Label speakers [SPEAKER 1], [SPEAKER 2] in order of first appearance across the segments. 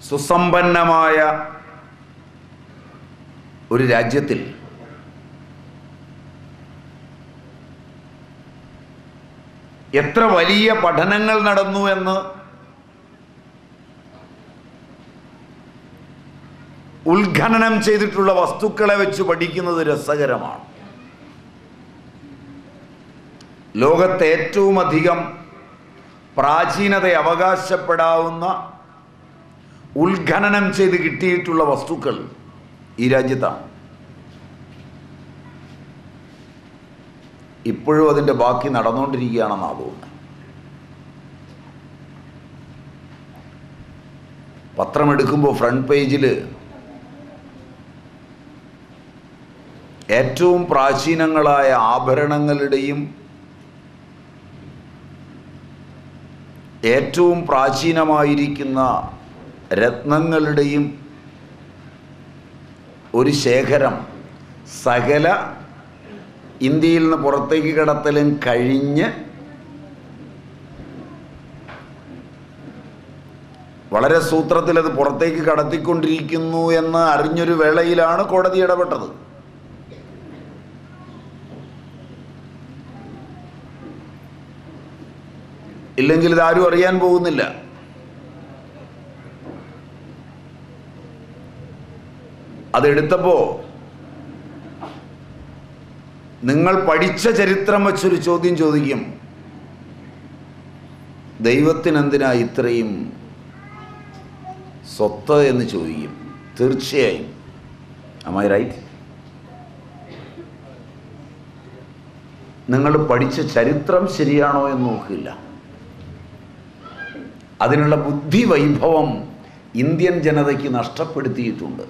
[SPEAKER 1] സുസമ്പന്നമായ ഒരു രാജ്യത്തിൽ എത്ര വലിയ പഠനങ്ങൾ നടന്നു എന്ന് ഉത്ഖനനം ചെയ്തിട്ടുള്ള വസ്തുക്കളെ വെച്ച് പഠിക്കുന്നത് രസകരമാണ് ലോകത്തെ ഏറ്റവും അധികം പ്രാചീനത അവകാശപ്പെടാവുന്ന ഉത്ഖനനം ചെയ്ത് കിട്ടിയിട്ടുള്ള വസ്തുക്കൾ ഈ രാജ്യത്താണ് ഇപ്പോഴും അതിൻ്റെ ബാക്കി നടന്നുകൊണ്ടിരിക്കുകയാണെന്നാണ് തോന്നുന്നത് പത്രമെടുക്കുമ്പോൾ ഫ്രണ്ട് പേജിൽ ഏറ്റവും പ്രാചീനങ്ങളായ ആഭരണങ്ങളുടെയും ഏറ്റവും പ്രാചീനമായിരിക്കുന്ന രത്നങ്ങളുടെയും ഒരു ശേഖരം സകല ഇന്ത്യയിൽ നിന്ന് പുറത്തേക്ക് കടത്തലും കഴിഞ്ഞ് വളരെ സൂത്രത്തിൽ അത് പുറത്തേക്ക് കടത്തിക്കൊണ്ടിരിക്കുന്നു എന്ന് അറിഞ്ഞൊരു വേളയിലാണ് കോടതി ഇടപെട്ടത് ഇല്ലെങ്കിൽ ഇതാരും അറിയാൻ പോകുന്നില്ല അതെടുത്തപ്പോൾ നിങ്ങൾ പഠിച്ച ചരിത്രം വെച്ചൊരു ചോദ്യം ചോദിക്കും ദൈവത്തിനെന്തിനാ ഇത്രയും സ്വത്ത് എന്ന് ചോദിക്കും തീർച്ചയായും അമ്മായി റൈറ്റ് നിങ്ങൾ പഠിച്ച ചരിത്രം ശരിയാണോ എന്ന് നോക്കില്ല അതിനുള്ള ബുദ്ധി വൈഭവം ഇന്ത്യൻ ജനതയ്ക്ക് നഷ്ടപ്പെടുത്തിയിട്ടുണ്ട്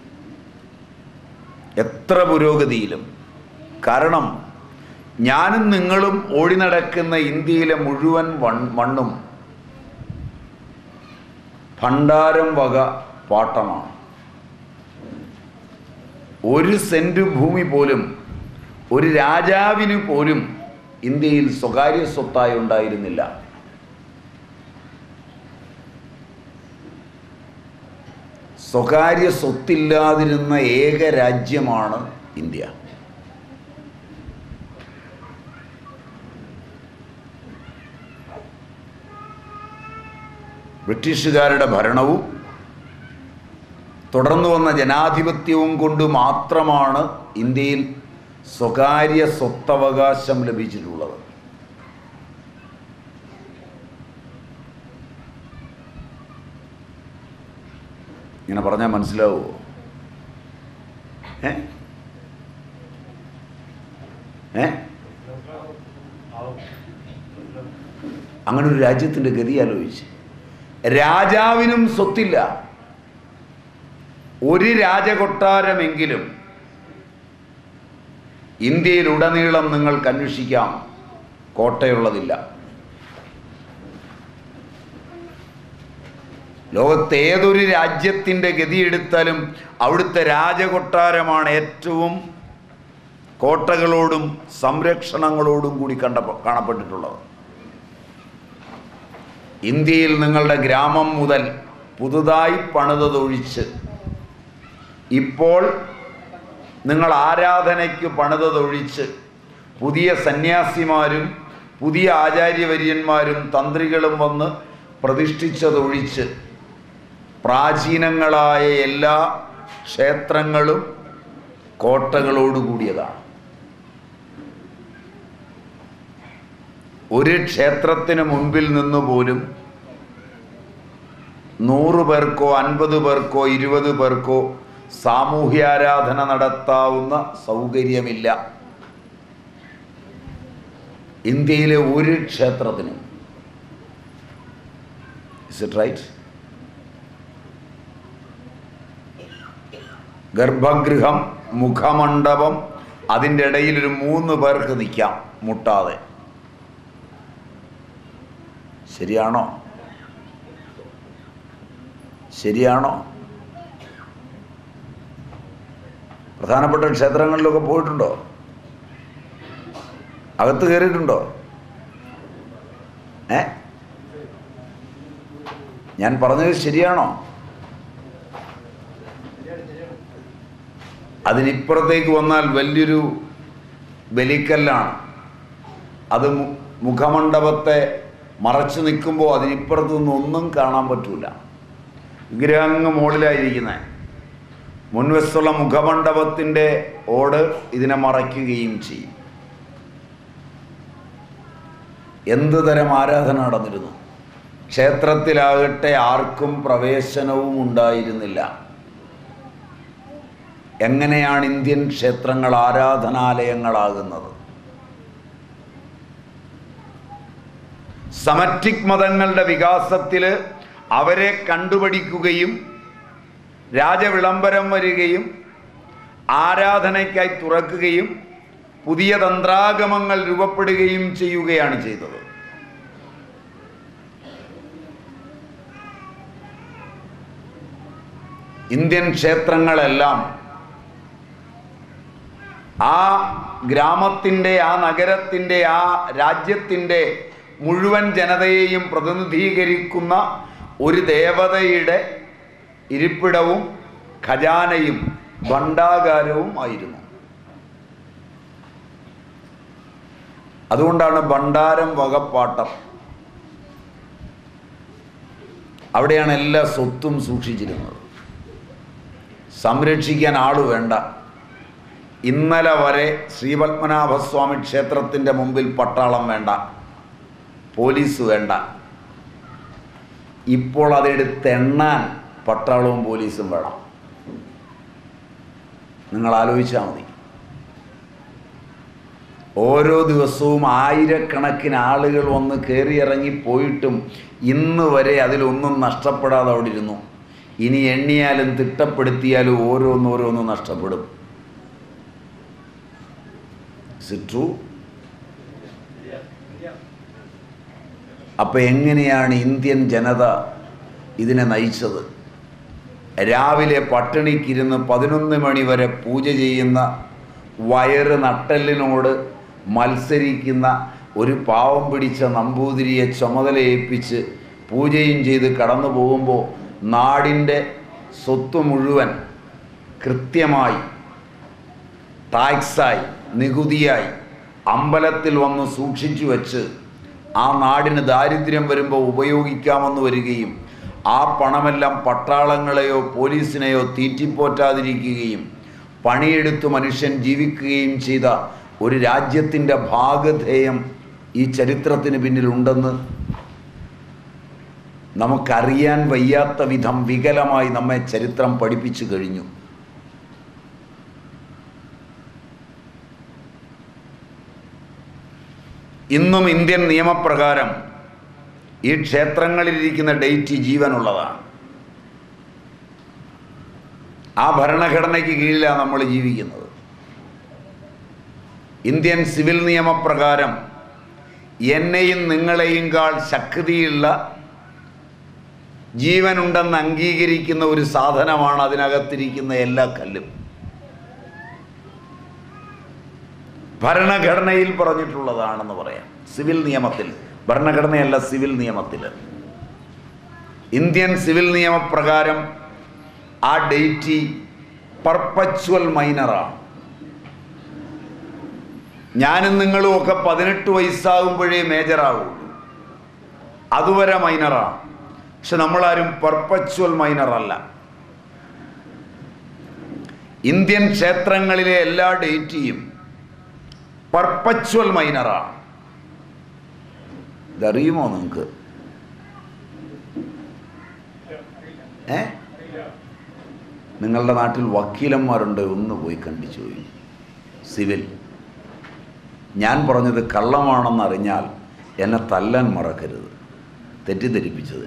[SPEAKER 1] എത്ര പുരോഗതിയിലും കാരണം ഞാനും നിങ്ങളും ഓടി നടക്കുന്ന ഇന്ത്യയിലെ മുഴുവൻ വൺ മണ്ണും ഭണ്ഡാരം വക പാട്ടമാണ് ഒരു സെന്റ് ഭൂമി പോലും ഒരു രാജാവിന് പോലും ഇന്ത്യയിൽ സ്വകാര്യ സ്വത്തായി ഉണ്ടായിരുന്നില്ല സ്വകാര്യ സ്വത്തില്ലാതിരുന്ന ഏക രാജ്യമാണ് ഇന്ത്യ ബ്രിട്ടീഷുകാരുടെ ഭരണവും തുടർന്നു വന്ന ജനാധിപത്യവും കൊണ്ട് മാത്രമാണ് ഇന്ത്യയിൽ സ്വകാര്യ സ്വത്തവകാശം ലഭിച്ചിട്ടുള്ളത് ഇങ്ങനെ പറഞ്ഞാൽ മനസ്സിലാവുമോ ഏ ഏ അങ്ങനെ ഒരു രാജ്യത്തിൻ്റെ ഗതി ആലോചിച്ച് രാജാവിനും സ്വത്തില്ല ഒരു രാജകൊട്ടാരമെങ്കിലും ഇന്ത്യയിലുടനീളം നിങ്ങൾക്ക് അന്വേഷിക്കാം കോട്ടയുള്ളതില്ല ലോകത്തെ ഏതൊരു രാജ്യത്തിൻ്റെ ഗതിയെടുത്താലും അവിടുത്തെ രാജകൊട്ടാരമാണ് ഏറ്റവും കോട്ടകളോടും സംരക്ഷണങ്ങളോടും കൂടി കണ്ട കാണപ്പെട്ടിട്ടുള്ളത് ഇന്ത്യയിൽ നിങ്ങളുടെ ഗ്രാമം മുതൽ പുതുതായി പണിതതൊഴിച്ച് ഇപ്പോൾ നിങ്ങൾ ആരാധനയ്ക്ക് പണിതതൊഴിച്ച് പുതിയ സന്യാസിമാരും പുതിയ ആചാര്യവര്യന്മാരും തന്ത്രികളും വന്ന് പ്രതിഷ്ഠിച്ചതൊഴിച്ച് പ്രാചീനങ്ങളായ എല്ലാ ക്ഷേത്രങ്ങളും കോട്ടകളോടുകൂടിയതാണ് ഒരു ക്ഷേത്രത്തിന് മുൻപിൽ നിന്ന് പോലും നൂറ് പേർക്കോ അൻപത് പേർക്കോ ഇരുപത് പേർക്കോ സാമൂഹ്യാരാധന നടത്താവുന്ന സൗകര്യമില്ല ഇന്ത്യയിലെ ഒരു ക്ഷേത്രത്തിനും ഇസ് ഇറ്റ് റൈറ്റ് ഗർഭഗൃഹം മുഖമണ്ഡപം അതിൻ്റെ ഇടയിൽ ഒരു മൂന്ന് പേർക്ക് നിൽക്കാം മുട്ടാതെ ശരിയാണോ ശരിയാണോ പ്രധാനപ്പെട്ട ക്ഷേത്രങ്ങളിലൊക്കെ പോയിട്ടുണ്ടോ അകത്ത് കയറിയിട്ടുണ്ടോ ഏ ഞാൻ പറഞ്ഞത് ശരിയാണോ അതിനിപ്പുറത്തേക്ക് വന്നാൽ വലിയൊരു ബലിക്കല്ലാണ് അത് മു- മുഖമണ്ഡപത്തെ മറച്ചു നിൽക്കുമ്പോൾ അതിനിപ്പുറത്തു നിന്ന് ഒന്നും കാണാൻ പറ്റൂല വിഗ്രഹങ്ങ് മുകളിലായിരിക്കുന്നത് മുൻവശത്തുള്ള മുഖമണ്ഡപത്തിൻ്റെ ഓട് ഇതിനെ മറയ്ക്കുകയും ചെയ്യും എന്ത് തരം ആരാധന നടന്നിരുന്നു ക്ഷേത്രത്തിലാകട്ടെ ആർക്കും പ്രവേശനവും ഉണ്ടായിരുന്നില്ല എങ്ങനെയാണ് ഇന്ത്യൻ ക്ഷേത്രങ്ങൾ ആരാധനാലയങ്ങളാകുന്നത് സമറ്റിക് മതങ്ങളുടെ വികാസത്തിൽ അവരെ കണ്ടുപിടിക്കുകയും രാജവിളംബരം വരികയും ആരാധനയ്ക്കായി തുറക്കുകയും പുതിയ തന്ത്രാഗമങ്ങൾ രൂപപ്പെടുകയും ചെയ്യുകയാണ് ചെയ്തത് ഇന്ത്യൻ ക്ഷേത്രങ്ങളെല്ലാം ആ ഗ്രാമത്തിൻ്റെ ആ നഗരത്തിൻ്റെ ആ രാജ്യത്തിൻ്റെ മുഴുവൻ ജനതയെയും പ്രതിനിധീകരിക്കുന്ന ഒരു ദേവതയുടെ ഇരിപ്പിടവും ഖജാനയും ഭണ്ഡാകാരവും ആയിരുന്നു അതുകൊണ്ടാണ് ഭണ്ഡാരം വകപ്പാട്ടം അവിടെയാണ് എല്ലാ സ്വത്തും സൂക്ഷിച്ചിരുന്നത് സംരക്ഷിക്കാൻ ആള് വേണ്ട ഇന്നലെ വരെ ശ്രീപത്മനാഭസ്വാമി ക്ഷേത്രത്തിൻ്റെ മുമ്പിൽ പട്ടാളം വേണ്ട പോലീസ് വേണ്ട ഇപ്പോൾ അതെടുത്തെണ്ണാൻ പട്ടാളവും പോലീസും വേണം നിങ്ങൾ ആലോചിച്ചാൽ മതി ഓരോ ദിവസവും ആയിരക്കണക്കിന് ആളുകൾ വന്ന് കയറിയിറങ്ങി പോയിട്ടും ഇന്ന് വരെ അതിലൊന്നും നഷ്ടപ്പെടാതെ അവിടെ ഇരുന്നു ഇനി എണ്ണിയാലും തിട്ടപ്പെടുത്തിയാലും ഓരോന്നോരോന്ന് നഷ്ടപ്പെടും ട്രൂ അപ്പം എങ്ങനെയാണ് ഇന്ത്യൻ ജനത ഇതിനെ നയിച്ചത് രാവിലെ പട്ടിണിക്കിരുന്ന് പതിനൊന്ന് മണി വരെ പൂജ ചെയ്യുന്ന വയറ് നട്ടെല്ലിനോട് മത്സരിക്കുന്ന ഒരു പാവം പിടിച്ച നമ്പൂതിരിയെ ചുമതലയേൽപ്പിച്ച് പൂജയും ചെയ്ത് കടന്നു പോകുമ്പോൾ നാടിൻ്റെ സ്വത്ത് മുഴുവൻ കൃത്യമായി ടാക്സായി നികുതിയായി അമ്പലത്തിൽ വന്ന് സൂക്ഷിച്ചു വെച്ച് ആ നാടിന് ദാരിദ്ര്യം വരുമ്പോൾ ഉപയോഗിക്കാമെന്ന് വരികയും ആ പണമെല്ലാം പട്ടാളങ്ങളെയോ പോലീസിനെയോ തീറ്റിപ്പോറ്റാതിരിക്കുകയും പണിയെടുത്ത് മനുഷ്യൻ ജീവിക്കുകയും ചെയ്ത ഒരു രാജ്യത്തിൻ്റെ ഭാഗധേയം ഈ ചരിത്രത്തിന് പിന്നിലുണ്ടെന്ന് നമുക്കറിയാൻ വയ്യാത്ത വിധം വികലമായി നമ്മെ ചരിത്രം പഠിപ്പിച്ചു കഴിഞ്ഞു ഇന്നും ഇന്ത്യൻ നിയമപ്രകാരം ഈ ക്ഷേത്രങ്ങളിലിരിക്കുന്ന ഡേറ്റ് ജീവനുള്ളതാണ് ആ ഭരണഘടനയ്ക്ക് കീഴിലാണ് നമ്മൾ ജീവിക്കുന്നത് ഇന്ത്യൻ സിവിൽ നിയമപ്രകാരം എന്നെയും നിങ്ങളെയും കാൾ ശക്തിയുള്ള ജീവനുണ്ടെന്ന് അംഗീകരിക്കുന്ന ഒരു സാധനമാണ് അതിനകത്തിരിക്കുന്ന എല്ലാ കല്ലും ഭരണഘടനയിൽ പറഞ്ഞിട്ടുള്ളതാണെന്ന് പറയാം സിവിൽ നിയമത്തിൽ ഭരണഘടനയല്ല സിവിൽ നിയമത്തിൽ ഇന്ത്യൻ സിവിൽ നിയമപ്രകാരം ആ ഡേറ്റ് പർപ്പച്വൽ മൈനറാണ് ഞാനും നിങ്ങളും ഒക്കെ പതിനെട്ട് വയസ്സാകുമ്പോഴേ മേജറാവുള്ളൂ അതുവരെ മൈനറാണ് പക്ഷെ നമ്മളാരും പർപ്പച്വൽ മൈനർ അല്ല ഇന്ത്യൻ ക്ഷേത്രങ്ങളിലെ എല്ലാ ഡേറ്റിയും പർപ്പച്വൽ മൈനറാണ് ഇതറിയുമോ നിങ്ങൾക്ക് ഏ നിങ്ങളുടെ നാട്ടിൽ വക്കീലന്മാരുണ്ട് ഒന്ന് പോയി കണ്ടിച്ചു പോയി സിവിൽ ഞാൻ പറഞ്ഞത് കള്ളമാണെന്ന് അറിഞ്ഞാൽ എന്നെ തല്ലാൻ മറക്കരുത് തെറ്റിദ്ധരിപ്പിച്ചത്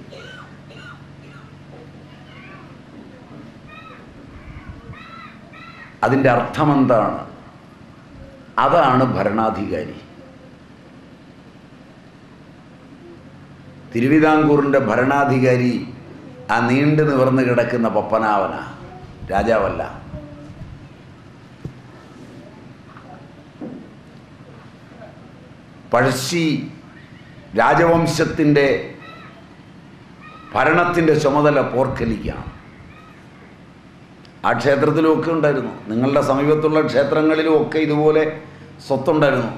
[SPEAKER 1] അതിൻ്റെ അർത്ഥമെന്താണ് അതാണ് ഭരണാധികാരി തിരുവിതാംകൂറിൻ്റെ ഭരണാധികാരി ആ നീണ്ടു നിവർന്ന് കിടക്കുന്ന പപ്പനാവന രാജാവല്ല പഴശ്ശി രാജവംശത്തിൻ്റെ ഭരണത്തിൻ്റെ ചുമതല പോർക്കലിക്കാണ് ആ ക്ഷേത്രത്തിലും ഒക്കെ ഉണ്ടായിരുന്നു നിങ്ങളുടെ സമീപത്തുള്ള ക്ഷേത്രങ്ങളിലും ഒക്കെ ഇതുപോലെ സ്വത്തുണ്ടായിരുന്നു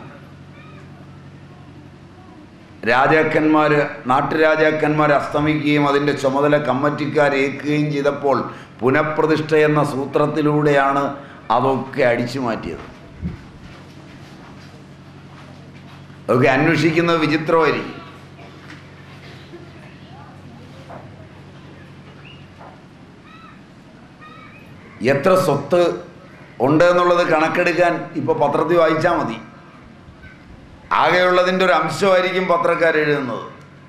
[SPEAKER 1] രാജാക്കന്മാർ നാട്ടുരാജാക്കന്മാർ അസ്തമിക്കുകയും അതിൻ്റെ ചുമതല കമ്മറ്റിക്കാരേൽക്കുകയും ചെയ്തപ്പോൾ പുനഃപ്രതിഷ്ഠ എന്ന സൂത്രത്തിലൂടെയാണ് അതൊക്കെ അടിച്ചു മാറ്റിയത് അതൊക്കെ അന്വേഷിക്കുന്നത് വിചിത്രമായിരിക്കും എത്ര സ്വത്ത് ഉണ്ട് എന്നുള്ളത് കണക്കെടുക്കാൻ ഇപ്പോൾ പത്രത്തിൽ വായിച്ചാൽ മതി ആകെയുള്ളതിൻ്റെ ഒരു അംശമായിരിക്കും പത്രക്കാർ എഴുതുന്നത്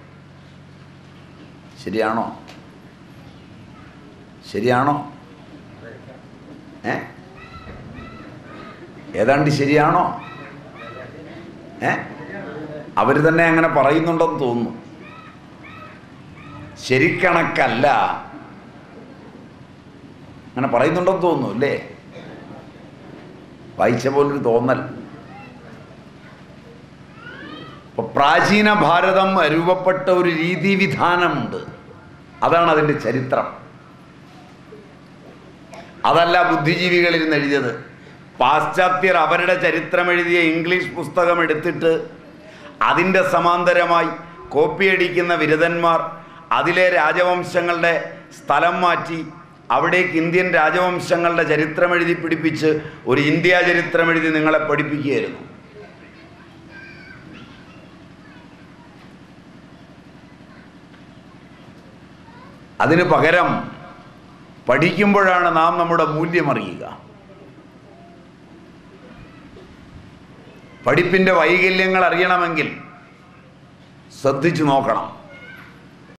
[SPEAKER 1] ശരിയാണോ ശരിയാണോ ഏ ഏതാണ്ട് ശരിയാണോ ഏ അവർ തന്നെ അങ്ങനെ പറയുന്നുണ്ടെന്ന് തോന്നുന്നു ശരിക്കണക്കല്ല അങ്ങനെ പറയുന്നുണ്ടെന്ന് തോന്നുന്നു അല്ലേ വായിച്ച പോലൊരു തോന്നൽ ഇപ്പൊ പ്രാചീന ഭാരതം രൂപപ്പെട്ട ഒരു രീതിവിധാനമുണ്ട് അതാണ് അതിൻ്റെ ചരിത്രം അതല്ല ബുദ്ധിജീവികളിരുന്ന് എഴുതിയത് പാശ്ചാത്യർ അവരുടെ ചരിത്രം എഴുതിയ ഇംഗ്ലീഷ് പുസ്തകം എടുത്തിട്ട് അതിൻ്റെ സമാന്തരമായി കോപ്പിയടിക്കുന്ന വിരുദ്ധന്മാർ അതിലെ രാജവംശങ്ങളുടെ സ്ഥലം മാറ്റി അവിടേക്ക് ഇന്ത്യൻ രാജവംശങ്ങളുടെ ചരിത്രം എഴുതി പിടിപ്പിച്ച് ഒരു ഇന്ത്യ ചരിത്രം എഴുതി നിങ്ങളെ പഠിപ്പിക്കുകയായിരുന്നു അതിന് പകരം പഠിക്കുമ്പോഴാണ് നാം നമ്മുടെ മൂല്യം അറിയുക പഠിപ്പിൻ്റെ വൈകല്യങ്ങൾ അറിയണമെങ്കിൽ ശ്രദ്ധിച്ചു നോക്കണം